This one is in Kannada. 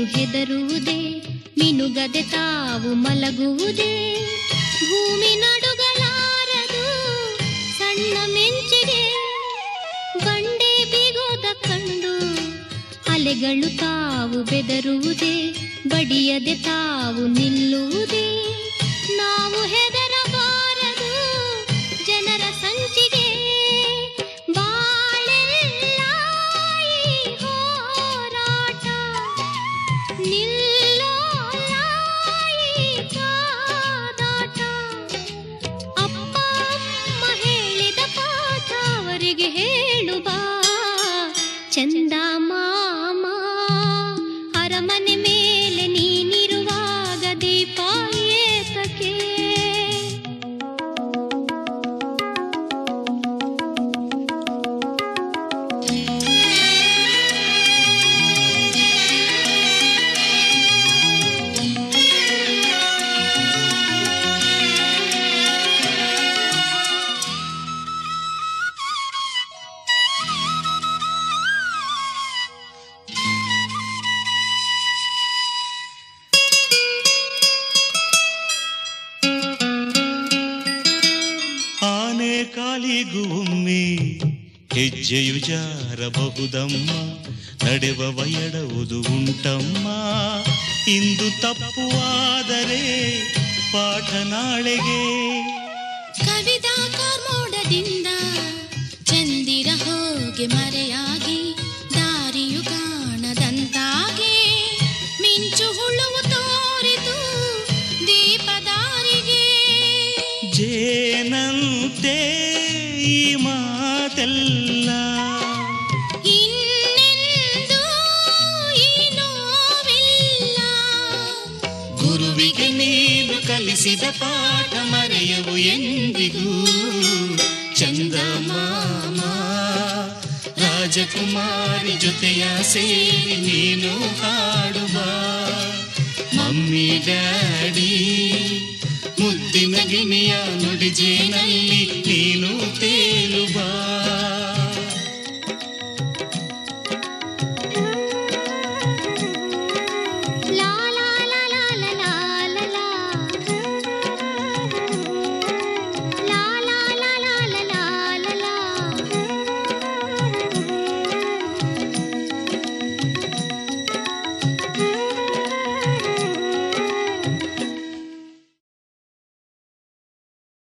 ಹೆದರುವುದೇ ಮಿನುಗದೆ ತಾವು ಮಲಗುವುದೇ ಭೂಮಿ ನಡುಗಲಾರದು ಸಣ್ಣ ಮೆಂಚಿಗೆ ಬಂಡೆ ಬೀಗೋದ ಕಂಡು ಅಲೆಗಳು ತಾವು ಬೆದರುವುದೇ ಬಡಿಯದೆ ತಾವು ನಿಲ್ಲುವುದೇ ನಾವು ಹೆದರಬಾರದು ಜನರ ಸಂಚಿಗೆ ಬಾಳೆಲ್ಲ ಈ ಹೋರಾಟ ನಿಲ್ಲೋಲ್ಲ ಈ ಕಾದಾಟ ಅಪ್ಪ ಅಮ್ಮ ಹೇಳಿದ ಪಾಠ ಅವರಿಗೆ ಹೇಳು ಬಾ ಚಂದ ಮಾಮ ಅರಮನೆ ಮೇಲೆ ನೀನಿರುವಾಗ ದೀಪ ಏತಕ್ಕೆ ಆನೆ ಕಾಲಿಗೂ ಒಮ್ಮೆ ಹೆಜ್ಜೆಯು ಜಾರಬಹುದಮ್ಮ ನಡೆವ ಎಡವುದು ಉಂಟಮ್ಮ ಇಂದು ತಪ್ಪುವಾದರೆ ಪಾಠ ನಾಳೆಗೆ ಕವಿತಾ ಕಾರ್ಮೋಡದಿಂದ ಚಂದಿರ ಹೋಗಿ ಮರೆಯಾಗಿ ದಾರಿಯು ಕಾಣದಂತಾಗಿ ಮಿಂಚು ಹುಳುವು ತೋರಿತು ದೀಪದಾರಿಗೆ ಜೇನಂತೆ ಈ ಮಾತೆಲ್ಲ ಇನ್ನೆಂದೂ ಈ ನೋವಿಲ್ಲ ಗುರುವಿಗೆ ನೀನು ಕಲಿಸಿದ ಪಾಠ ಮರೆಯವು ಎಂದಿಗೂ ಚಂದ ಮಾಮ ರಾಜಕುಮಾರಿ ಜೊತೆಯ ಸೇರಿ ನೀನು ಹಾಡುವ ಮಮ್ಮಿ ಡ್ಯಾಡಿ ಮುದ್ದಿನ ಗಿಣಿಯ ನುಡಿಜೇನಲ್ಲಿ ನೀನು ತೇಲಿ